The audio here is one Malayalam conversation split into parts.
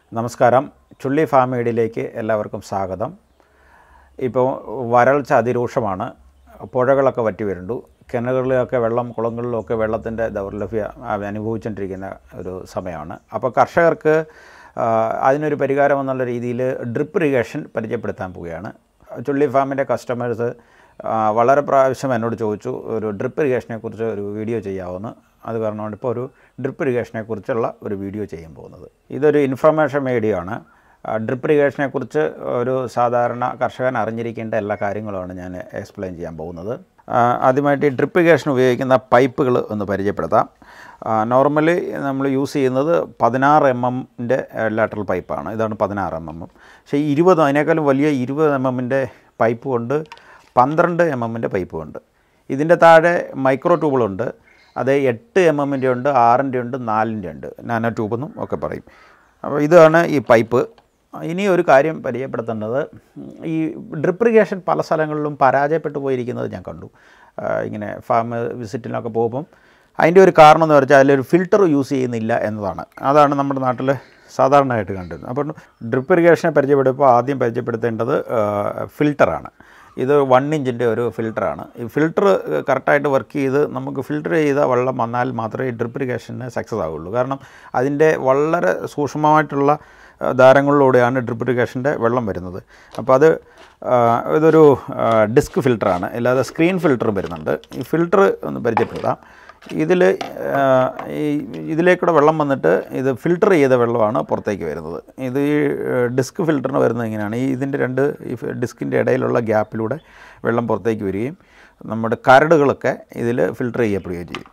നമസ്കാരം ചുള്ളി ഫാം മീഡിയയിലേക്ക് എല്ലാവർക്കും സ്വാഗതം ഇപ്പോൾ വരൾച്ച അതിരൂക്ഷമാണ് പുഴകളൊക്കെ വറ്റി വരുന്നു കിണറുകളിലൊക്കെ വെള്ളം കുളങ്ങളിലൊക്കെ വെള്ളത്തിൻ്റെ ദൗർലഭ്യം അനുഭവിച്ചുകൊണ്ടിരിക്കുന്ന ഒരു സമയമാണ് അപ്പോൾ കർഷകർക്ക് ആ, അതിനൊരു പരിഹാരം എന്നുള്ള രീതിയിൽ ഡ്രിപ്പ് ഇറിഗേഷൻ പരിചയപ്പെടുത്താൻ പോവുകയാണ് ചുള്ളി ഫാമിൻ്റെ കസ്റ്റമേഴ്സ് വളരെ പ്രാവശ്യം എന്നോട് ചോദിച്ചു ഒരു ഡ്രിപ്പ് ഇറിഗേഷനെ കുറിച്ച് ഒരു വീഡിയോ ചെയ്യാമെന്ന് അത് കാരണമാണ് ഇപ്പോൾ ഒരു ഡ്രിപ്പ് ഇറിഗേഷനെ കുറിച്ചുള്ള ഒരു വീഡിയോ ചെയ്യാൻ പോകുന്നത് ഇതൊരു ഇൻഫർമേഷൻ വീഡിയോ ആണ് ഡ്രിപ്പ് ഇറിഗേഷനെ കുറിച്ച് ഒരു സാധാരണ കർഷകൻ അറിഞ്ഞിരിക്കേണ്ട എല്ലാ കാര്യങ്ങളുമാണ് ഞാൻ എക്സ്പ്ലെയിൻ ചെയ്യാൻ പോകുന്നത് ആ, ആദ്യമായിട്ട് ഈ ഡ്രിപ്പ് ഇറിഗേഷൻ ഉപയോഗിക്കുന്ന പൈപ്പുകൾ ഒന്ന് പരിചയപ്പെടുത്താം നോർമലി നമ്മൾ യൂസ് ചെയ്യുന്നത് പതിനാറ് എം എമ്മിൻ്റെ ലാറ്ററൽ പൈപ്പാണ് ഇതാണ് പതിനാറ് എം എം പക്ഷേ ഇരുപത് അതിനേക്കാളും വലിയ ഇരുപത് എം എമ്മിൻ്റെ പൈപ്പ് കൊണ്ട് പന്ത്രണ്ട് എം എമ്മിൻ്റെ പൈപ്പ് ഉണ്ട് ഇതിൻ്റെ താഴെ മൈക്രോ ട്യൂബുകളുണ്ട് അത് എട്ട് എം എമ്മിൻ്റെ ഉണ്ട് ആറിൻ്റെ ഉണ്ട് നാലിൻ്റെ ഉണ്ട് നാനോ ട്യൂബെന്നും ഒക്കെ പറയും അപ്പോൾ ഇതാണ് ഈ പൈപ്പ് ഇനി ഒരു കാര്യം പരിചയപ്പെടുത്തേണ്ടത് ഈ ഡ്രിപ്പ് ഇറിഗേഷൻ പല സ്ഥലങ്ങളിലും പരാജയപ്പെട്ടു പോയിരിക്കുന്നത് ഞാൻ കണ്ടു ആ, ഇങ്ങനെ ഫാം വിസിറ്റിനൊക്കെ പോകുമ്പം അതിൻ്റെ ഒരു കാരണം എന്ന് വെച്ചാൽ അതിലൊരു ഫിൽറ്റർ യൂസ് ചെയ്യുന്നില്ല എന്നതാണ് അതാണ് നമ്മുടെ നാട്ടിൽ സാധാരണയായിട്ട് കണ്ടിരുന്നത് അപ്പോൾ ഡ്രിപ്പ് ഇറിഗേഷനെ പരിചയപ്പെടുമ്പോൾ ആദ്യം പരിചയപ്പെടുത്തേണ്ടത് ഫിൽറ്ററാണ് ഇത് വൺ ഇഞ്ചിൻ്റെ ഒരു ഫിൽറ്ററാണ് ഈ ഫിൽറ്റർ കറക്റ്റായിട്ട് വർക്ക് ചെയ്ത് നമുക്ക് ഫിൽറ്റർ ചെയ്ത വെള്ളം വന്നാൽ മാത്രമേ ഈ ഡ്രിപ്പ് ഇറിഗേഷന് സക്സസ് ആവുള്ളൂ കാരണം അതിൻ്റെ വളരെ സൂക്ഷ്മമായിട്ടുള്ള ആ, ധാരങ്ങളിലൂടെയാണ് ഡ്രിപ്പ് ഇറിഗേഷൻ്റെ വെള്ളം വരുന്നത് അപ്പോൾ അത് ആ, ഇതൊരു ഡിസ്ക് ഫിൽറ്ററാണ് അല്ലാതെ സ്ക്രീൻ ഫിൽറ്ററും വരുന്നുണ്ട് ഈ ഫിൽറ്റർ ഒന്ന് പരിചയപ്പെടുത്താം ഇതിൽ ഈ ഇതിലേക്കൂടെ വെള്ളം വന്നിട്ട് ഇത് ഫിൽട്ടർ ചെയ്ത വെള്ളമാണ് പുറത്തേക്ക് വരുന്നത് ഇത് ഈ ഡിസ്ക് ഫിൽറ്ററിന് വരുന്നത് ഇങ്ങനെയാണ് ഈ ഇതിൻ്റെ രണ്ട് ഈ ഡിസ്കിൻ്റെ ഇടയിലുള്ള ഗ്യാപ്പിലൂടെ വെള്ളം പുറത്തേക്ക് വരികയും നമ്മുടെ കരടുകളൊക്കെ ഇതിൽ ഫിൽട്ടർ ചെയ്യപ്പെടുകയും ചെയ്യും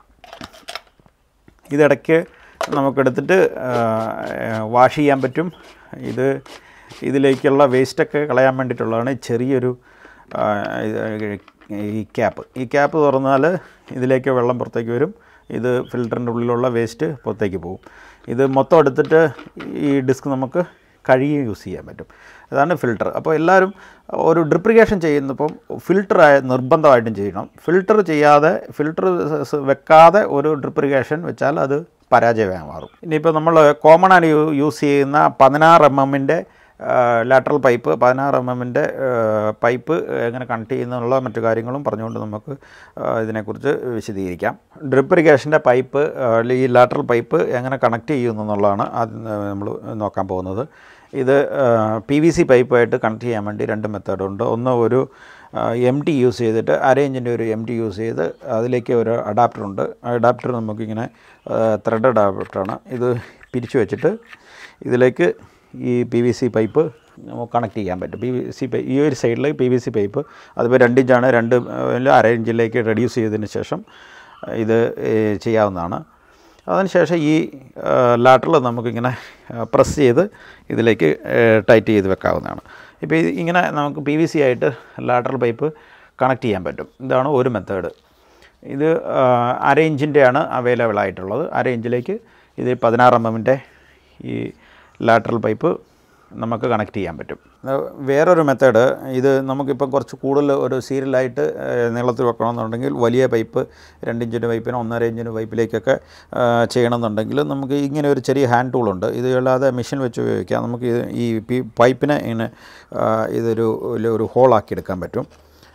ഇതിടയ്ക്ക് നമുക്കെടുത്തിട്ട് വാഷ് ചെയ്യാൻ പറ്റും ഇത് ഇതിലേക്കുള്ള വേസ്റ്റൊക്കെ കളയാൻ വേണ്ടിയിട്ടുള്ളതാണ് ഈ ചെറിയൊരു ആ, ഇത് ഈ ക്യാപ്പ് ഈ ക്യാപ്പ് തുറന്നാൽ ഇതിലേക്ക് വെള്ളം പുറത്തേക്ക് വരും ഇത് ഫിൽറ്ററിൻ്റെ ഉള്ളിലുള്ള വേസ്റ്റ് പുറത്തേക്ക് പോകും ഇത് മൊത്തം എടുത്തിട്ട് ഈ ഡിസ്ക് നമുക്ക് കഴുകി യൂസ് ചെയ്യാൻ പറ്റും അതാണ് ഫിൽട്ടർ അപ്പോൾ എല്ലാവരും ഒരു ഡ്രിപ്രിഗേഷൻ ചെയ്യുന്നപ്പം ഫിൽട്ടർ നിർബന്ധമായിട്ടും ചെയ്യണം ഫിൽട്ടർ ചെയ്യാതെ ഫിൽട്ടർ വെക്കാതെ ഒരു ഡ്രിപ്രിഗേഷൻ വെച്ചാൽ അത് പരാജയമായി മാറും ഇനിയിപ്പോൾ നമ്മൾ കോമൺ ആയി യൂ- യൂസ് ചെയ്യുന്ന പതിനാറ് എം എമ്മിൻ്റെ ലാറ്ററൽ പൈപ്പ് പതിനാറ് എം എമ്മിൻ്റെ പൈപ്പ് എങ്ങനെ കണക്ട് ചെയ്യുന്നുള്ള മറ്റു കാര്യങ്ങളും പറഞ്ഞുകൊണ്ട് നമുക്ക് ആ, ഇതിനെക്കുറിച്ച് വിശദീകരിക്കാം ഡ്രിപ്പ് ഇറിഗേഷൻ്റെ പൈപ്പ് ആ, ഈ ലാറ്ററൽ പൈപ്പ് എങ്ങനെ കണക്ട് ചെയ്യുന്നു എന്നുള്ളതാണ് ആദ്യം നമ്മൾ നോക്കാൻ പോകുന്നത് ഇത് പി വി സി പൈപ്പായിട്ട് കണക്ട് ചെയ്യാൻ വേണ്ടി രണ്ട് മെത്തേഡുണ്ട് ഒന്ന് ഒരു എം ടി യൂസ് ചെയ്തിട്ട് അര ഇഞ്ചിൻ്റെ ഒരു എം ടി യൂസ് ചെയ്ത് അതിലേക്ക് ഒരു അഡാപ്റ്റർ ഉണ്ട് ആ അഡാപ്റ്റർ നമുക്കിങ്ങനെ ത്രെഡ് അഡാപ്റ്ററാണ് ഇത് പിരിച്ചു വെച്ചിട്ട് ഇതിലേക്ക് ഈ പി വി സി പൈപ്പ് നമുക്ക് കണക്ട് ചെയ്യാൻ പറ്റും പി വി സി പൈ ഈ ഒരു സൈഡിൽ പി വി സി പൈപ്പ് അതിപ്പോൾ രണ്ട് ഇഞ്ചാണ് രണ്ട് അല്ല അര ഇഞ്ചിലേക്ക് റെഡ്യൂസ് ചെയ്തതിന് ശേഷം ഇത് ഏ, ചെയ്യാവുന്നതാണ് അതിനുശേഷം ഈ ലാറ്ററിൽ നമുക്കിങ്ങനെ പ്രസ് ചെയ്ത് ഇതിലേക്ക് ടൈറ്റ് ചെയ്ത് വെക്കാവുന്നതാണ് ഇപ്പോൾ ഇത് ഇങ്ങനെ നമുക്ക് പി വി സി ആയിട്ട് ലാറ്ററൽ പൈപ്പ് കണക്ട് ചെയ്യാൻ പറ്റും ഇതാണ് ഒരു മെത്തേഡ് ഇത് ആ, അര ഇഞ്ചിൻ്റെയാണ് അവൈലബിൾ ആയിട്ടുള്ളത് അര ഇഞ്ചിലേക്ക് ഇത് പതിനാറ് എം എമ്മിൻ്റെ ഈ ലാറ്ററൽ പൈപ്പ് നമുക്ക് കണക്ട് ചെയ്യാൻ പറ്റും അത് വേറൊരു മെത്തേഡ് ഇത് നമുക്കിപ്പം കുറച്ച് കൂടുതൽ ഒരു സീരിയലായിട്ട് ഏഹ്, നീളത്തിൽ വെക്കണമെന്നുണ്ടെങ്കിൽ വലിയ പൈപ്പ് രണ്ട് ഇഞ്ചിൻ്റെ പൈപ്പിന് ഒന്നര ഇഞ്ചിൻ്റെ പൈപ്പിലേക്കൊക്കെ ആ, ചെയ്യണമെന്നുണ്ടെങ്കിൽ നമുക്ക് ഇങ്ങനെ ഒരു ചെറിയ ഹാൻഡ് ടൂളുണ്ട് ഇത് അല്ലാതെ മെഷീൻ വെച്ച് ഉപയോഗിക്കാം നമുക്ക് ഇത് ഈ പി പൈപ്പിനെ ഇങ്ങനെ ആ, ഇതൊരു ഒരു- ഒരു ഹോളാക്കി എടുക്കാൻ പറ്റും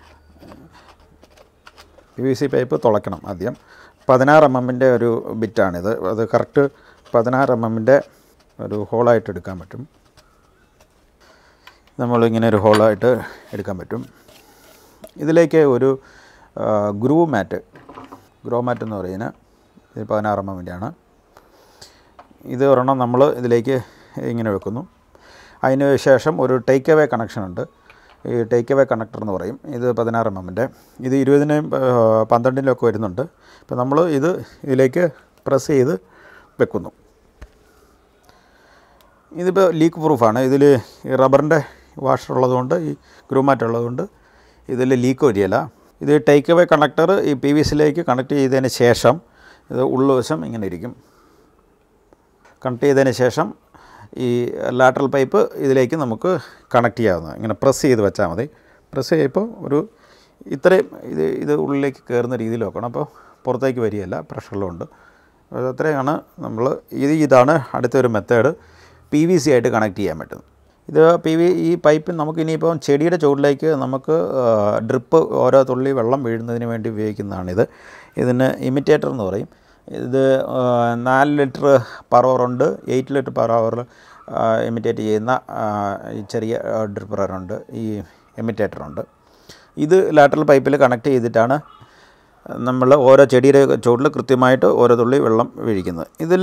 പി വി സി പൈപ്പ് തുളയ്ക്കണം ആദ്യം പതിനാറ് എം എമ്മിൻ്റെ ഒരു ബിറ്റാണിത് അത് കറക്റ്റ് പതിനാറ് എം എമ്മിൻ്റെ ഒരു ഹോളായിട്ട് എടുക്കാൻ പറ്റും നമ്മളിങ്ങനെ ഒരു ഹോളായിട്ട് എടുക്കാൻ പറ്റും ഇതിലേക്ക് ഒരു ഗ്രൂ മാറ്റ് ഗ്രോ മാറ്റ് എന്ന് പറയുന്നത് ഇത് പതിനാറ് എം എമ്മിൻ്റെയാണ് ഇത് ഒരെണ്ണം നമ്മൾ ഇതിലേക്ക് ഇങ്ങനെ വെക്കുന്നു അതിന് ശേഷം ഒരു ടേക്ക് അവേ കണക്ഷൻ ഉണ്ട് ഈ ടേക്ക് അവേ കണക്ടർ എന്ന് പറയും ഇത് പതിനാറ് എം എമ്മിൻ്റെ ഇത് ഇരുപതിനും പന്ത്രണ്ടിനും ഒക്കെ വരുന്നുണ്ട് അപ്പോൾ നമ്മൾ ഇത് ഇതിലേക്ക് പ്രസ് ചെയ്ത് വെക്കുന്നു ഇതിപ്പോൾ ലീക്ക് പ്രൂഫാണ് ഇതിൽ ഈ റബ്ബറിൻ്റെ വാഷർ ഉള്ളതുകൊണ്ട് ഈ ഗ്രൂമാറ്റ് ഉള്ളതുകൊണ്ട് ഇതിൽ ലീക്ക് വരികയില്ല ഇത് ടേക്ക് അവേ കണക്ടർ ഈ പി വി സിയിലേക്ക് കണക്ട് ചെയ്തതിന് ശേഷം ഇത് ഉള്ളുവശം ഇങ്ങനെ ഇരിക്കും കണക്ട് ചെയ്തതിന് ശേഷം ഈ ലാറ്ററൽ പൈപ്പ് ഇതിലേക്ക് നമുക്ക് കണക്ട് ചെയ്യാവുന്നത് ഇങ്ങനെ പ്രസ് ചെയ്ത് വെച്ചാൽ മതി പ്രസ് ചെയ്യുമ്പോൾ ഒരു ഇത്രയും ഇത് ഇത് ഉള്ളിലേക്ക് കയറുന്ന രീതിയിൽ വെക്കണം അപ്പോൾ പുറത്തേക്ക് വരികയല്ല പ്രഷറിലുണ്ട് അത് അത്രയാണ് നമ്മൾ ഇത് ഇതാണ് അടുത്തൊരു മെത്തേഡ് പി വി സി ആയിട്ട് കണക്ട് ചെയ്യാൻ പറ്റും ഇത് പി വി ഈ പൈപ്പ് നമുക്ക് ഇനിയിപ്പം ചെടിയുടെ ചുവട്ടിലേക്ക് നമുക്ക് ഡ്രിപ്പ് ഓരോ തുള്ളി വെള്ളം വീഴുന്നതിന് വേണ്ടി ഉപയോഗിക്കുന്നതാണിത് ഇതിന് ഇമിറ്റേറ്റർ എന്ന് പറയും ഇത് ആ, നാല് ലിറ്റർ പെർ ഉണ്ട് എയ്റ്റ് ലിറ്റർ പെർ അവറിൽ ഇമിറ്റേറ്റ് ചെയ്യുന്ന ആ, ഈ ചെറിയ ഡ്രിപ്പറുണ്ട് ഈ ഇമിറ്റേറ്ററുണ്ട് ഇത് ലാറ്ററൽ പൈപ്പിൽ കണക്ട് ചെയ്തിട്ടാണ് നമ്മൾ ഓരോ ചെടിയുടെ ചുവട്ടിൽ കൃത്യമായിട്ട് ഓരോ തുള്ളി വെള്ളം വീഴിക്കുന്നത് ഇതിൽ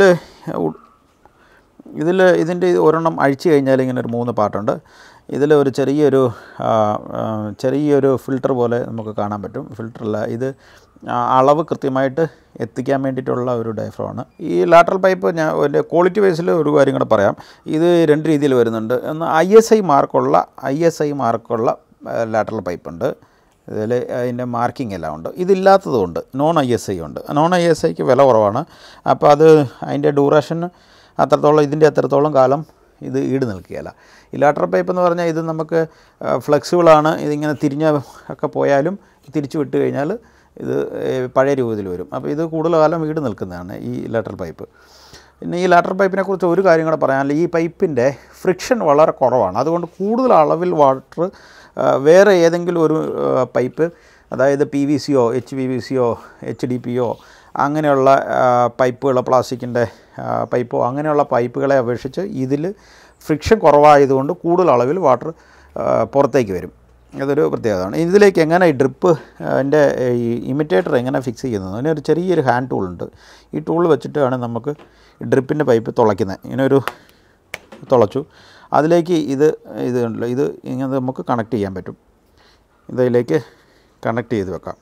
ഇതിൽ ഇതിൻ്റെ ഒരെണ്ണം അഴിച്ചു കഴിഞ്ഞാൽ ഇങ്ങനെ ഒരു മൂന്ന് പാട്ടുണ്ട് ഇതിൽ ഒരു ചെറിയൊരു ആ, ആ, ചെറിയൊരു ഫിൽട്ടർ പോലെ നമുക്ക് കാണാൻ പറ്റും ഫിൽട്ടറല്ല ഇത് ആ, അളവ് കൃത്യമായിട്ട് എത്തിക്കാൻ വേണ്ടിയിട്ടുള്ള ഒരു ഡയഫ്രമാണ് ഈ ലാറ്ററൽ പൈപ്പ് ഞാൻ എൻ്റെ ക്വാളിറ്റി വൈസിൽ ഒരു കാര്യം കൂടെ പറയാം ഇത് രണ്ട് രീതിയിൽ വരുന്നുണ്ട് ഒന്ന് ഐ എസ് ഐ മാർക്കുള്ള ഐ എസ് ഐ മാർക്കുള്ള ലാറ്ററൽ പൈപ്പുണ്ട് ഇതിൽ അതിൻ്റെ മാർക്കിംഗ് എല്ലാം ഉണ്ട് ഇതില്ലാത്തതുകൊണ്ട് നോൺ ഐ എസ് ഐ ഉണ്ട് നോൺ ഐ എസ് ഐക്ക് വില കുറവാണ് അപ്പോൾ അത് അതിൻ്റെ ഡ്യൂറേഷൻ അത്രത്തോളം ഇതിൻ്റെ അത്രത്തോളം കാലം ഇത് ഈട് നിൽക്കുകയില്ല ഈ ലാറ്റർ പൈപ്പ് എന്ന് പറഞ്ഞാൽ ഇത് നമുക്ക് ഫ്ലെക്സിബിളാണ് ഇതിങ്ങനെ തിരിഞ്ഞ ഒക്കെ പോയാലും തിരിച്ചു വിട്ട് കഴിഞ്ഞാൽ ഇത് ഏഹ്, പഴയ രൂപത്തിൽ വരും അപ്പോൾ ഇത് കൂടുതൽ കാലം ഈട് നിൽക്കുന്നതാണ് ഈ ലാറ്റർ പൈപ്പ് പിന്നെ ഈ ലാറ്റർ പൈപ്പിനെ കുറിച്ച് ഒരു കാര്യം കൂടെ പറയാനില്ല ഈ പൈപ്പിൻ്റെ ഫ്രിക്ഷൻ വളരെ കുറവാണ് അതുകൊണ്ട് കൂടുതൽ അളവിൽ വാട്ടർ വേറെ ഏതെങ്കിലും ഒരു ആ, പൈപ്പ് അതായത് പി വി സിയോ എച്ച് വി വി സിയോ എച്ച് ഡി പിയോ അങ്ങനെയുള്ള പൈപ്പുകൾ പ്ലാസ്റ്റിക്കിൻ്റെ പൈപ്പോ അങ്ങനെയുള്ള പൈപ്പുകളെ അപേക്ഷിച്ച് ഇതിൽ ഫ്രിക്ഷൻ കുറവായതുകൊണ്ട് കൂടുതൽ അളവിൽ വാട്ടർ പുറത്തേക്ക് വരും അതൊരു പ്രത്യേകതയാണ് ഇതിലേക്ക് എങ്ങനെ ഈ ഡ്രിപ്പ് അതിൻ്റെ ഈ ഇമിറ്റേറ്റർ എങ്ങനെ ഫിക്സ് ചെയ്യുന്നത് അതിന് ഒരു ചെറിയൊരു ഹാൻഡ് ടൂൾ ഉണ്ട് ഈ ടൂൾ വെച്ചിട്ടാണ് നമുക്ക് ഡ്രിപ്പിൻ്റെ പൈപ്പ് തുളയ്ക്കുന്നത് ഇങ്ങനെ ഒരു തുളച്ചു അതിലേക്ക് ഇത് ഇത് ഉണ്ടല്ലോ ഇത് ഇങ്ങനെ നമുക്ക് കണക്ട് ചെയ്യാൻ പറ്റും ഇതിലേക്ക് കണക്ട് ചെയ്ത് വെക്കാം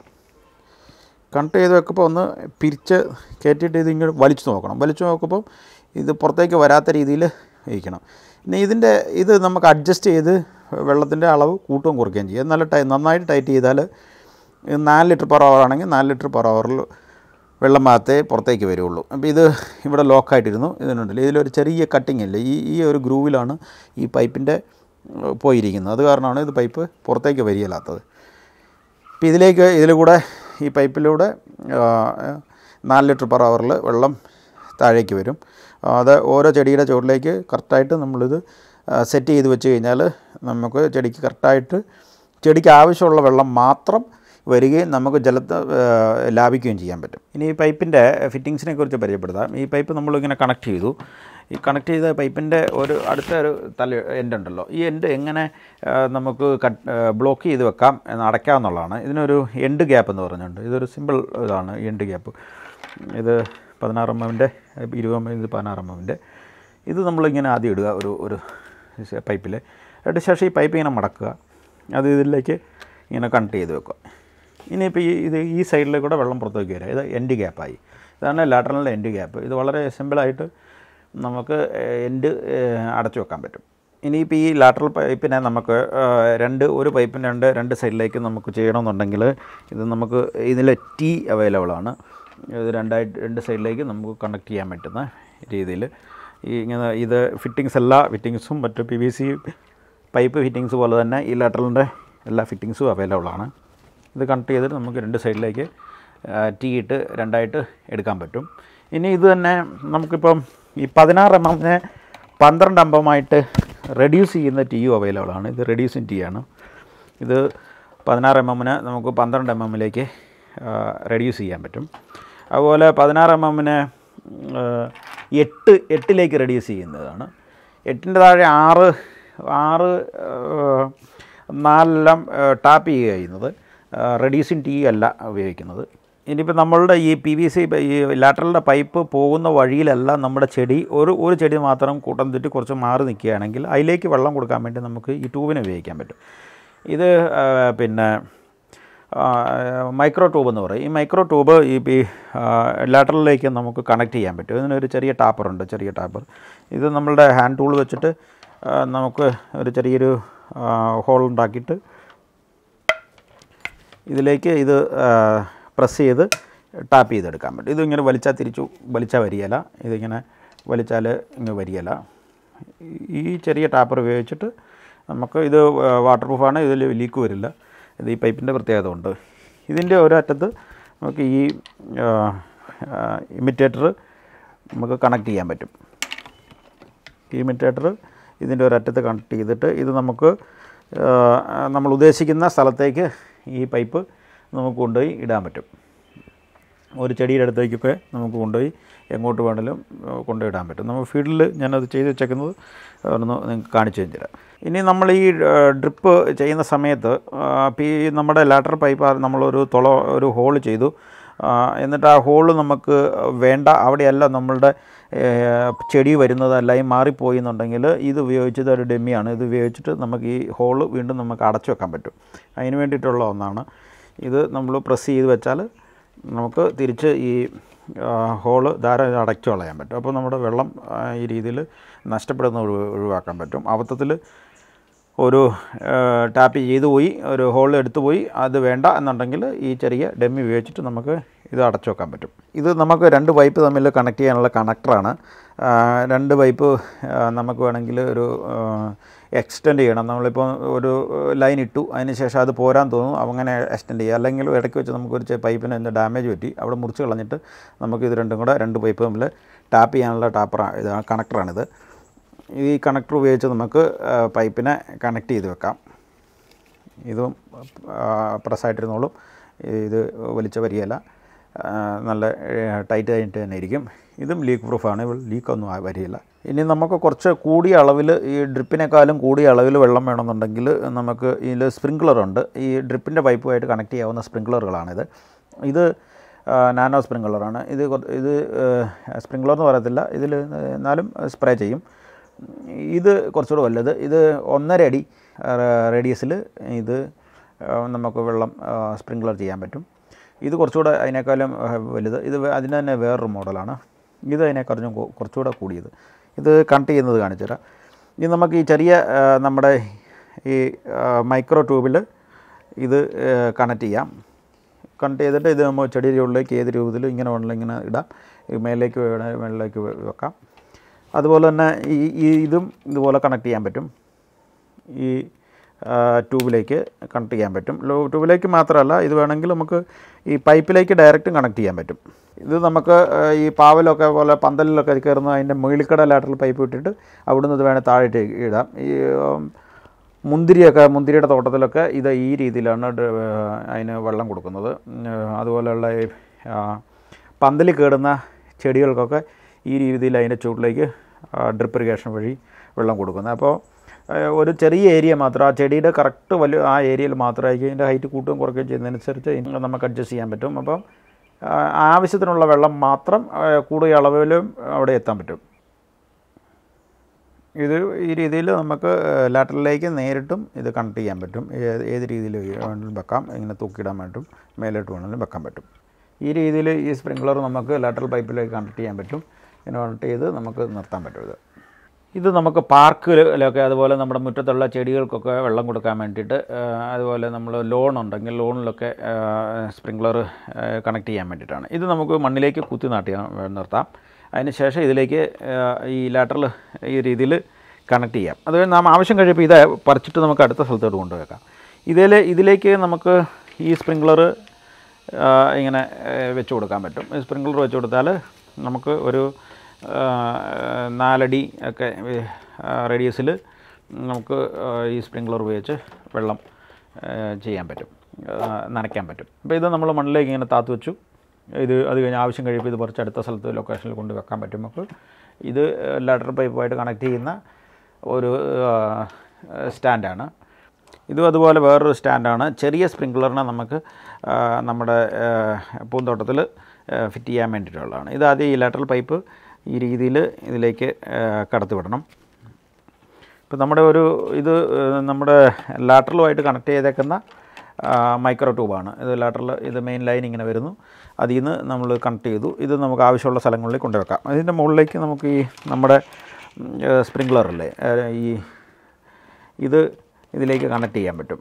കണക്ട് ചെയ്ത് വെക്കുമ്പോൾ ഒന്ന് പിരിച്ച് കയറ്റിയിട്ട് ഇത് ഇങ്ങനെ വലിച്ചു നോക്കണം വലിച്ചു നോക്കുമ്പോൾ ഇത് പുറത്തേക്ക് വരാത്ത രീതിയിൽ ഇരിക്കണം പിന്നെ ഇതിൻ്റെ ഇത് നമുക്ക് അഡ്ജസ്റ്റ് ചെയ്ത് വെള്ളത്തിൻ്റെ അളവ് കൂട്ടുകയും കുറയ്ക്കുകയും ചെയ്യും നല്ല ടൈ നന്നായിട്ട് ടൈറ്റ് ചെയ്താൽ ഇത് നാല് ലിറ്റർ പെർ അവർ ആണെങ്കിൽ നാല് ലിറ്റർ പെർ അവറിൽ വെള്ളം മാത്രമേ പുറത്തേക്ക് വരുള്ളൂ അപ്പോൾ ഇത് ഇവിടെ ലോക്കായിട്ടിരുന്നു ഇതിനുണ്ടല്ലോ ഇതിലൊരു ചെറിയ കട്ടിങ് ഇല്ല ഈ ഈ ഒരു ഗ്രൂവിലാണ് ഈ പൈപ്പിൻ്റെ ഏഹ്, പോയിരിക്കുന്നത് അത് കാരണമാണ് ഇത് പൈപ്പ് പുറത്തേക്ക് വരികയില്ലാത്തത് അപ്പോൾ ഇതിലേക്ക് ഇതിൽ കൂടെ ഈ പൈപ്പിലൂടെ ആ, നാല് ലിറ്റർ പെർ അവറിൽ വെള്ളം താഴേക്ക് വരും അത് ഓരോ ചെടിയുടെ ചുവട്ടിലേക്ക് കറക്റ്റായിട്ട് നമ്മളിത് സെറ്റ് ചെയ്ത് വെച്ച് കഴിഞ്ഞാൽ നമുക്ക് ചെടിക്ക് കറക്റ്റായിട്ട് ചെടിക്ക് ആവശ്യമുള്ള വെള്ളം മാത്രം വരികയും നമുക്ക് ജലത്തെ ആ, ലാഭിക്കുകയും ചെയ്യാൻ പറ്റും ഇനി ഈ പൈപ്പിൻ്റെ ഫിറ്റിങ്സിനെ കുറിച്ച് പരിചയപ്പെടുത്താം ഈ പൈപ്പ് നമ്മളിങ്ങനെ കണക്ട് ചെയ്തു ഈ കണക്ട് ചെയ്ത പൈപ്പിൻ്റെ ഒരു അടുത്ത ഒരു തല എൻഡ് ഉണ്ടല്ലോ ഈ എൻഡ് എങ്ങനെ ആ, നമുക്ക് കട്ട് ബ്ലോക്ക് ചെയ്ത് വെക്കാം എന്ന് അടയ്ക്കാമെന്നുള്ളതാണ് ഇതിനൊരു എൻഡ് ഗ്യാപ്പ് എന്ന് പറഞ്ഞുണ്ട് ഇതൊരു സിമ്പിൾ ഇതാണ് ഈ എൻഡ് ഗ്യാപ്പ് ഇത് പതിനാറ് എം എമ്മിൻ്റെ ഇരുപത് എം ഇത് പതിനാറ് എം എമ്മിൻ്റെ ഇത് നമ്മളിങ്ങനെ ആദ്യം ഇടുക ഒരു ഒരു പൈപ്പിൽ എന്നിട്ട് ശേഷം ഈ പൈപ്പ് ഇങ്ങനെ മടക്കുക അത് ഇതിലേക്ക് ഇങ്ങനെ കണക്ട് ചെയ്ത് വെക്കുക ഇനിയിപ്പോൾ ഈ ഇത് ഈ സൈഡിൽ കൂടെ വെള്ളം പുറത്തേക്ക് വരിക ഇത് എൻഡ് ഗ്യാപ്പായി ഇതാണ് ലാറ്ററലിൻ്റെ എൻഡ് ഗ്യാപ്പ് ഇത് വളരെ സിമ്പിളായിട്ട് നമുക്ക് എൻഡ് അടച്ചു വെക്കാൻ പറ്റും ഇനിയിപ്പോൾ ഈ ലാറ്ററൽ പൈപ്പിനെ നമുക്ക് ആ, രണ്ട് ഒരു പൈപ്പിന് രണ്ട് രണ്ട് സൈഡിലേക്ക് നമുക്ക് ചെയ്യണമെന്നുണ്ടെങ്കിൽ ഇത് നമുക്ക് ഇതിൽ ടി അവൈലബിൾ ആണ് ഇത് രണ്ടായിട്ട് രണ്ട് സൈഡിലേക്ക് നമുക്ക് കണക്ട് ചെയ്യാൻ പറ്റുന്ന രീതിയിൽ ഈ ഇങ്ങനെ ഇത് ഫിറ്റിങ്സ് എല്ലാ ഫിറ്റിങ്സും മറ്റു P V C pipe fittings പോലെ തന്നെ ഈ ലാറ്ററലിൻ്റെ എല്ലാ ഫിറ്റിങ്സും അവൈലബിൾ ആണ് ഇത് കണക്ട് ചെയ്തിട്ട് നമുക്ക് രണ്ട് സൈഡിലേക്ക് ടീ ഇട്ട് രണ്ടായിട്ട് എടുക്കാൻ പറ്റും ഇനി ഇത് തന്നെ നമുക്കിപ്പം ഈ പതിനാറ് എം എമ്മിനെ പന്ത്രണ്ട് എംഎമ്മായിട്ട് റെഡ്യൂസ് ചെയ്യുന്ന ടീ യു അവൈലബിൾ ആണ് ഇത് റെഡ്യൂസിങ് ടീ ആണ് ഇത് പതിനാറ് എം എമ്മിന് നമുക്ക് പന്ത്രണ്ട് എം എമ്മിലേക്ക് റെഡ്യൂസ് ചെയ്യാൻ പറ്റും അതുപോലെ പതിനാറ് എം എമ്മിന് എട്ട് എട്ടിലേക്ക് റെഡ്യൂസ് ചെയ്യുന്നതാണ് എട്ടിൻ്റെ താഴെ ആറ് ആറ് ആ, നാലെല്ലാം ടാപ്പ് ചെയ്യുക ചെയ്യുന്നത് റെഡ്യൂസിങ് ടീ അല്ല ഉപയോഗിക്കുന്നത് ഇനിയിപ്പോൾ നമ്മളുടെ ഈ പി വി സി ഈ ലാറ്ററലിൻ്റെ പൈപ്പ് പോകുന്ന വഴിയിലെല്ലാം നമ്മുടെ ചെടി ഒരു ഒരു ചെടി മാത്രം കൂട്ടം തെറ്റി കുറച്ച് മാറി നിൽക്കുകയാണെങ്കിൽ അതിലേക്ക് വെള്ളം കൊടുക്കാൻ വേണ്ടി നമുക്ക് ഈ ട്യൂബിനെ ഉപയോഗിക്കാൻ പറ്റും ഇത് ആ, പിന്നെ മൈക്രോ ട്യൂബ് എന്ന് പറയും ഈ മൈക്രോ ട്യൂബ് ഈ പി ലാറ്ററലിലേക്ക് നമുക്ക് കണക്ട് ചെയ്യാൻ പറ്റും ഇതിനൊരു ചെറിയ ടാപ്പറുണ്ട് ചെറിയ ടാപ്പർ ഇത് നമ്മളുടെ ഹാൻഡ് ടൂൾ വെച്ചിട്ട് ആ, നമുക്ക് ഒരു ചെറിയൊരു ഹോൾ ഉണ്ടാക്കിയിട്ട് ഇതിലേക്ക് ഇത് പ്രസ് ചെയ്ത് ടാപ്പ് ചെയ്തെടുക്കാൻ പറ്റും ഇതിങ്ങനെ വലിച്ചാൽ തിരിച്ചു വലിച്ചാൽ വരികയില്ല ഇതിങ്ങനെ വലിച്ചാൽ ഇങ്ങനെ വരികയില്ല ഈ ചെറിയ ടാപ്പർ ഉപയോഗിച്ചിട്ട് നമുക്ക് ഇത് വാട്ടർ പ്രൂഫാണ് ഇതിൽ ലീക്ക് വരില്ല ഇത് ഈ പൈപ്പിൻ്റെ പ്രത്യേകത ഉണ്ട് ഇതിൻ്റെ ഒരറ്റത്ത് നമുക്ക് ഈ ഇമിറ്റേറ്റർ നമുക്ക് കണക്ട് ചെയ്യാൻ പറ്റും ഇമിറ്റേറ്റർ ഇതിൻ്റെ ഒരറ്റത്ത് കണക്ട് ചെയ്തിട്ട് ഇത് നമുക്ക് ആ, നമ്മൾ ഉദ്ദേശിക്കുന്ന സ്ഥലത്തേക്ക് ഈ പൈപ്പ് നമുക്ക് കൊണ്ടുപോയി ഇടാൻ പറ്റും ഒരു ചെടിയുടെ അടുത്തേക്കൊക്കെ നമുക്ക് കൊണ്ടുപോയി എങ്ങോട്ട് വേണമെങ്കിലും ഏഹ്, കൊണ്ടുപോയി ഇടാൻ പറ്റും നമ്മൾ ഫീൽഡിൽ ഞാനത് ചെയ്ത് വെച്ചേക്കുന്നത് ഒന്ന് നിങ്ങൾക്ക് കാണിച്ചു തരാം ഇനി നമ്മൾ ഈ ഡ്രിപ്പ് ചെയ്യുന്ന സമയത്ത് ആ, പി നമ്മുടെ ലാറ്റർ പൈപ്പ് നമ്മളൊരു തുള ഒരു ഹോൾ ചെയ്തു ആ, എന്നിട്ട് ആ ഹോള് നമുക്ക് വേണ്ട അവിടെയല്ല നമ്മളുടെ ഏഹ്, ചെടി വരുന്നത് അല്ലെങ്കിൽ മാറിപ്പോയി എന്നുണ്ടെങ്കിൽ ഇത് ഉപയോഗിച്ചത് ഒരു ഡെമ്മിയാണ് ഇത് ഉപയോഗിച്ചിട്ട് നമുക്ക് ഈ ഹോള് വീണ്ടും നമുക്ക് അടച്ചു വെക്കാൻ പറ്റും അതിന് വേണ്ടിയിട്ടുള്ള ഒന്നാണ് ഇത് നമ്മൾ പ്രസ് ചെയ്ത് വെച്ചാൽ നമുക്ക് തിരിച്ച് ഈ ആ, ഹോള് ധാരാളം അടച്ചു കളയാൻ പറ്റും അപ്പോൾ നമ്മുടെ വെള്ളം ആ, ഈ രീതിയിൽ നഷ്ടപ്പെടുന്ന ഒഴിവ് ഒഴിവാക്കാൻ പറ്റും അബദ്ധത്തിൽ ഒരു ടാപ്പ് ചെയ്തു പോയി ഒരു ഹോൾ എടുത്തു പോയി അത് വേണ്ട എന്നുണ്ടെങ്കിൽ ഈ ചെറിയ ഡെമ്മി ഉപയോഗിച്ചിട്ട് നമുക്ക് ഇത് അടച്ചു വെക്കാൻ പറ്റും ഇത് നമുക്ക് രണ്ട് പൈപ്പ് തമ്മിൽ കണക്ട് ചെയ്യാനുള്ള കണക്ടറാണ് ആ, രണ്ട് പൈപ്പ് ആ, നമുക്ക് വേണമെങ്കിൽ ഒരു എക്സ്റ്റെൻഡ് ചെയ്യണം നമ്മളിപ്പോൾ ഒരു ലൈൻ ഇട്ടു അതിന് ശേഷം അത് പോരാൻ തോന്നും അങ്ങനെ എക്സ്റ്റെൻഡ് ചെയ്യുക അല്ലെങ്കിൽ ഇടയ്ക്ക് വെച്ച് നമുക്കൊരു ചെ- പൈപ്പിന് എന്ത് ഡാമേജ് പറ്റി അവിടെ മുറിച്ച് കളഞ്ഞിട്ട് നമുക്ക് ഇത് രണ്ടും കൂടെ രണ്ട് പൈപ്പ് തമ്മിൽ ടാപ്പ് ചെയ്യാനുള്ള ടാപ്പറാണ് ഇതാണ് കണക്ടറാണിത് ഈ കണക്ടർ ഉപയോഗിച്ച് നമുക്ക് ആ, പൈപ്പിനെ കണക്ട് ചെയ്ത് വെക്കാം ഇതും പ്രസ്സായിട്ടിരുന്നോളും ഇത് വലിച്ച വരികയില്ല ആ, നല്ല ടൈറ്റ് ആയിട്ട് തന്നെ ഇരിക്കും ഇതും ലീക്ക് പ്രൂഫാണ് ലീക്കൊന്നും ആ- വരികയില്ല ഇനി നമുക്ക് കുറച്ച് കൂടിയ അളവിൽ ഈ ഡ്രിപ്പിനേക്കാളും കൂടിയ അളവിൽ വെള്ളം വേണമെന്നുണ്ടെങ്കിൽ നമുക്ക് ഇതിൽ സ്പ്രിങ്ക്ലറുണ്ട് ഈ ഡ്രിപ്പിൻ്റെ പൈപ്പുമായിട്ട് കണക്ട് ചെയ്യാവുന്ന സ്പ്രിങ്ക്ലറുകളാണിത് ഇത് ആ, നാനോ സ്പ്രിങ്ക്ലറാണ് ഇത് കുറ- ഇത് സ്പ്രിങ്ക്ലർ എന്ന് പറയത്തില്ല ഇതിൽ എന്നാലും സ്പ്രേ ചെയ്യും ഇത് കുറച്ചുകൂടെ വലുത് ഇത് ഒന്നര അടി റേഡിയസിൽ ഇത് ആ, നമുക്ക് വെള്ളം സ്പ്രിങ്ക്ലർ ചെയ്യാൻ പറ്റും ഇത് കുറച്ചുകൂടെ അതിനേക്കാളും ആ, വലുത് ഇത് വേ- അതിന് തന്നെ വേറൊരു മോഡലാണ് ഇത് അതിനേക്കാളും കു- കുറച്ചുകൂടെ കൂടിയത് ഇത് കണക്ട് ചെയ്യുന്നത് കാണിച്ചു തരാം ഇത് നമുക്ക് ഈ ചെറിയ ആ, നമ്മുടെ ഈ മൈക്രോ ട്യൂബിൽ ഇത് കണക്ട് ചെയ്യാം കണക്ട് ചെയ്തിട്ട് ഇത് നമ്മൾ ചെടിയുടെ ഉള്ളിലേക്ക് ഏത് രൂപത്തിൽ ഇങ്ങനെ വേണമെങ്കിലും ഇങ്ങനെ ഇടാം ഈ മേലേക്ക് വേണേ- മേളിലേക്ക് വെ- വെക്കാം അതുപോലെ തന്നെ ഈ ഈ ഇതും ഇതുപോലെ കണക്ട് ചെയ്യാൻ പറ്റും ഈ ആ, ട്യൂബിലേക്ക് കണക്ട് ചെയ്യാൻ പറ്റും ലോ ട്യൂബിലേക്ക് മാത്രമല്ല ഇത് വേണമെങ്കിൽ നമുക്ക് ഈ പൈപ്പിലേക്ക് ഡയറക്റ്റും കണക്ട് ചെയ്യാൻ പറ്റും ഇത് നമുക്ക് ആ, ഈ പാവലൊക്കെ പോലെ പന്തലിലൊക്കെ കയറുന്ന അതിൻ്റെ മുകളിക്കട ലാറ്ററൽ പൈപ്പ് ഇട്ടിട്ട് അവിടുന്ന് ഇത് വേണേൽ താഴേക്ക് ഇടാം ഈ ഉം, മുന്തിരിയൊക്കെ മുന്തിരിയുടെ തോട്ടത്തിലൊക്കെ ഇത് ഈ രീതിയിലാണ് ഡ- അതിന് വെള്ളം കൊടുക്കുന്നത് ഉം, അതുപോലെയുള്ള ഈ, ആ, പന്തലിൽ കയറുന്ന ചെടികൾക്കൊക്കെ ഈ രീതിയിൽ അതിൻ്റെ ചൂട്ടിലേക്ക് ഡ്രിപ്പ് ഇറിഗേഷൻ വഴി വെള്ളം കൊടുക്കുന്നത് അപ്പോൾ ആ, ഒരു ചെറിയ ഏരിയ മാത്രം ആ ചെടിയുടെ കറക്റ്റ് വലിയ ആ ഏരിയയിൽ മാത്രമായിരിക്കും ഇതിൻ്റെ ഹൈറ്റ് കൂട്ടുകയും കുറയ്ക്കുകയും ചെയ്യുന്നതനുസരിച്ച് ഇതിന് നമുക്ക് അഡ്ജസ്റ്റ് ചെയ്യാൻ പറ്റും അപ്പം ആ, ആവശ്യത്തിനുള്ള വെള്ളം മാത്രം ആ, കൂടിയ അളവിലും അവിടെ എത്താൻ പറ്റും ഇത് ഈ രീതിയിൽ നമുക്ക് ലാറ്ററിലേക്ക് നേരിട്ടും ഇത് കണക്ട് ചെയ്യാൻ പറ്റും ഏത് ഏത് രീതിയിൽ വേണമെങ്കിലും വെക്കാം ഇങ്ങനെ തൂക്കിയിടാൻ പറ്റും മേലോട്ട് വേണമെങ്കിലും വെക്കാൻ പറ്റും ഈ രീതിയിൽ ഈ സ്പ്രിങ്ക്ലർ നമുക്ക് ലാറ്ററൽ പൈപ്പിലേക്ക് കണക്ട് ചെയ്യാൻ പറ്റും ഇങ്ങനെ കണക്ട് ചെയ്ത് നമുക്ക് നിർത്താൻ പറ്റും ഇത് ഇത് നമുക്ക് പാർക്കിലൊക്കെ അതുപോലെ നമ്മുടെ മുറ്റത്തുള്ള ചെടികൾക്കൊക്കെ വെള്ളം കൊടുക്കാൻ വേണ്ടിയിട്ട് ആ, അതുപോലെ നമ്മൾ ലോൺ ഉണ്ടെങ്കിൽ ലോണിലൊക്കെ സ്പ്രിങ്ക്ലർ കണക്ട് ചെയ്യാൻ വേണ്ടിയിട്ടാണ് ഇത് നമുക്ക് മണ്ണിലേക്ക് കുത്തി നാട്ടി നിർത്താം അതിന് ശേഷം ഇതിലേക്ക് ആ, ഈ ലാറ്ററൽ ഈ രീതിയിൽ കണക്ട് ചെയ്യാം അത് നാം ആവശ്യം കഴിയുമ്പോൾ ഇത് പറിച്ചിട്ട് നമുക്ക് അടുത്ത സ്ഥലത്തോട്ട് കൊണ്ടുവെക്കാം ഇതിൽ ഇതിലേക്ക് നമുക്ക് ഈ സ്പ്രിങ്ക്ലർ ഇങ്ങനെ ആ, വെച്ച് കൊടുക്കാൻ പറ്റും ഈ സ്പ്രിങ്ക്ലർ വെച്ച് കൊടുത്താൽ നമുക്ക് ഒരു ആ, നാലടി ഒക്കെ റേഡിയസിൽ നമുക്ക് ആ, ഈ സ്പ്രിങ്ക്ലർ ഉപയോഗിച്ച് വെള്ളം ആ, ചെയ്യാൻ പറ്റും ആ, നനയ്ക്കാൻ പറ്റും അപ്പോൾ ഇത് നമ്മൾ മണ്ണിലേക്ക് ഇങ്ങനെ താത്തു വെച്ചു ഇത് അത് കഴിഞ്ഞ് ആവശ്യം കഴിയുമ്പോൾ ഇത് കുറച്ച് അടുത്ത സ്ഥലത്ത് ലൊക്കേഷനിൽ കൊണ്ട് വെക്കാൻ പറ്റും നമുക്ക് ഇത് ലാറ്റർ പൈപ്പുമായിട്ട് കണക്ട് ചെയ്യുന്ന ഒരു ആ, സ്റ്റാൻഡാണ് ഇതും അതുപോലെ വേറൊരു സ്റ്റാൻഡാണ് ചെറിയ സ്പ്രിങ്ക്ലറിനെ നമുക്ക് ആ, നമ്മുടെ പൂന്തോട്ടത്തിൽ ഫിറ്റ് ചെയ്യാൻ വേണ്ടിയിട്ടുള്ളതാണ് ഇത് ആദ്യം ഈ ലാറ്ററൽ പൈപ്പ് ഈ രീതിയിൽ ഇതിലേക്ക് ആ, കടത്തി വിടണം ഇപ്പം നമ്മുടെ ഒരു ഇത് ഏഹ്, നമ്മുടെ ലാറ്ററലുമായിട്ട് കണക്ട് ചെയ്തേക്കുന്ന മൈക്രോ ട്യൂബാണ് ഇത് ലാറ്ററൽ ഇത് മെയിൻ ലൈൻ ഇങ്ങനെ വരുന്നു അതിൽ നിന്ന് നമ്മൾ കണക്ട് ചെയ്തു ഇത് നമുക്ക് ആവശ്യമുള്ള സ്ഥലങ്ങളിൽ കൊണ്ടുവെക്കാം അതിൻ്റെ മുകളിലേക്ക് നമുക്ക് ഈ നമ്മുടെ സ്പ്രിങ്ക്ലറില്ലേ ഈ ഇത് ഇതിലേക്ക് കണക്ട് ചെയ്യാൻ പറ്റും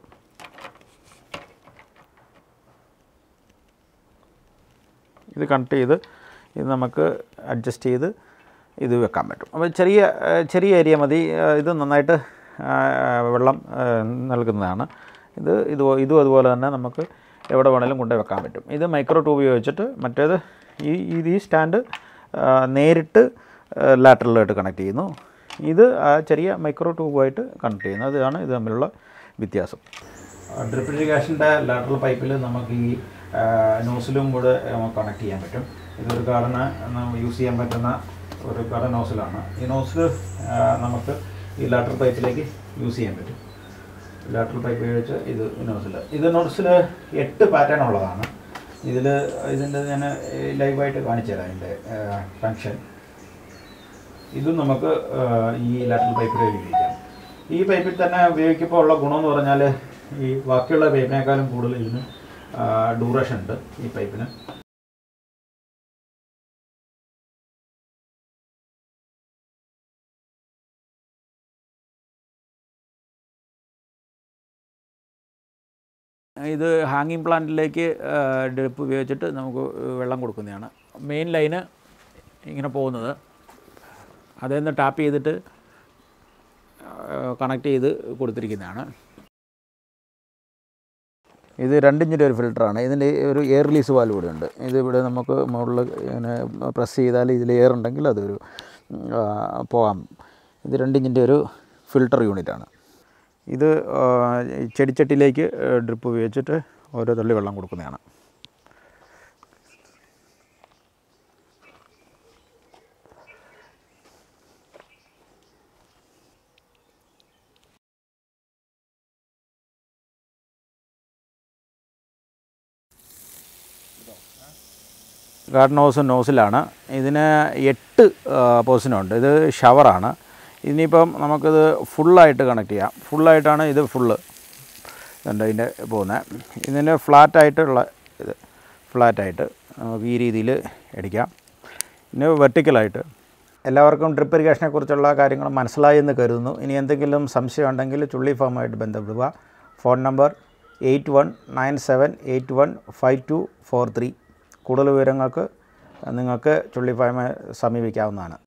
ഇത് കണക്ട് ചെയ്ത് ഇത് നമുക്ക് അഡ്ജസ്റ്റ് ചെയ്ത് ഇത് വെക്കാൻ പറ്റും അപ്പോൾ ചെറിയ ഏഹ് ചെറിയ ഏരിയ മതി ഏഹ് ഇത് നന്നായിട്ട് ആഹ് വെള്ളം ഏഹ് നൽകുന്നതാണ് ഇത് ഇത് ഇതും അതുപോലെ തന്നെ നമുക്ക് എവിടെ വേണേലും കൊണ്ടുപോയി വെക്കാൻ പറ്റും ഇത് മൈക്രോ ട്യൂബ് ഉപയോഗിച്ചിട്ട് മറ്റേത് ഈ ഇത് ഈ സ്റ്റാൻഡ് ആഹ് നേരിട്ട് ലാറ്ററലായിട്ട് കണക്ട് ചെയ്യുന്നു ഇത് ആ ചെറിയ മൈക്രോ ട്യൂബുമായിട്ട് കണക്ട് ചെയ്യുന്നത് അതാണ് ഇത് തമ്മിലുള്ള വ്യത്യാസം ഡ്രിപ്പ് ഇറിഗേഷൻ്റെ ലാറ്ററൽ പൈപ്പിൽ നമുക്ക് ഈ നോസിലും കൂടെ കണക്ട് ചെയ്യാൻ പറ്റും ഇതൊരു ഗാർഡന് യൂസ് ചെയ്യാൻ പറ്റുന്ന ഒരു ഗാർഡൻ നോസിലാണ് ഈ നോസിൽ നമുക്ക് ഈ ലാറ്ററൽ പൈപ്പിലേക്ക് യൂസ് ചെയ്യാൻ പറ്റും ലാറ്ററൽ പൈപ്പ് ഉപയോഗിച്ച് ഇത് നോസിൽ ഇത് നോസിൽ എട്ട് പാറ്റേൺ ഉള്ളതാണ് ഇതിൽ ഇതിൻ്റെ ഞാൻ ലൈവായിട്ട് കാണിച്ചു തരാം ഇതിൻ്റെ ഫങ്ഷൻ ഇതും നമുക്ക് ആ, ഈ ലാറ്ററൽ പൈപ്പിൽ ഉപയോഗിക്കാം ഈ പൈപ്പിൽ തന്നെ ഉപയോഗിക്കുമ്പോൾ ഉള്ള ഗുണമെന്ന് പറഞ്ഞാൽ ഈ ബാക്കിയുള്ള പൈപ്പിനേക്കാളും കൂടുതൽ ഇതിന് ഡ്യൂറേഷൻ ഉണ്ട് ഈ പൈപ്പിന് ഇത് ഹാങ്ങിങ് പ്ലാന്റിലേക്ക് ഡ്രിപ്പ് ഉപയോഗിച്ചിട്ട് നമുക്ക് വെള്ളം കൊടുക്കുന്നതാണ് മെയിൻ ലൈന് ഇങ്ങനെ പോകുന്നത് അതിൽ നിന്ന് ടാപ്പ് ചെയ്തിട്ട് കണക്ട് ചെയ്ത് കൊടുത്തിരിക്കുന്നതാണ് ഇത് രണ്ടിഞ്ചിൻ്റെ ഒരു ഫിൽറ്ററാണ് ഇതിൻ്റെ ഒരു എയർ റിലീസ് വാൽവ് ഇവിടെ ഉണ്ട് ഇത് ഇവിടെ നമുക്ക് മുകളിൽ ഇങ്ങനെ പ്രസ് ചെയ്താൽ ഇതിൽ എയർ ഉണ്ടെങ്കിൽ അതൊരു ആ, പോകാം ഇത് രണ്ടിഞ്ചിൻ്റെ ഒരു ഫിൽട്ടർ യൂണിറ്റാണ് ഇത് ആ, ഈ ചെടിച്ചട്ടിയിലേക്ക് ഡ്രിപ്പ് ഉപയോഗിച്ചിട്ട് ഓരോ തുള്ളി വെള്ളം കൊടുക്കുന്നതാണ് ഗാർഡൻ ഹൗസ് നോസിലാണ് ഇതിന് എട്ട് പോർഷനുണ്ട് ഇത് ഷവറാണ് ഇനിയിപ്പം നമുക്കിത് ഫുള്ളായിട്ട് കണക്ട് ചെയ്യാം ഫുള്ളായിട്ടാണ് ഇത് ഫുള്ള് ഉണ്ട് ഇതിൻ്റെ പോകുന്നത് ഇതിൻ്റെ ഫ്ലാറ്റായിട്ടുള്ള ഇത് ഫ്ലാറ്റായിട്ട് നമുക്ക് ഈ രീതിയിൽ അടിക്കാം പിന്നെ വെർട്ടിക്കലായിട്ട് എല്ലാവർക്കും ഡ്രിപ്പ് ഇറിഗേഷനെ കുറിച്ചുള്ള കാര്യങ്ങൾ മനസ്സിലായി എന്ന് കരുതുന്നു ഇനി എന്തെങ്കിലും സംശയം ഉണ്ടെങ്കിൽ ചുള്ളി ഫാമുമായിട്ട് ബന്ധപ്പെടുക phone number eight one nine seven eight one five two four three കൂടുതൽ വിവരങ്ങൾക്ക് നിങ്ങൾക്ക് ചുള്ളി ഫാമെ സമീപിക്കാവുന്നതാണ്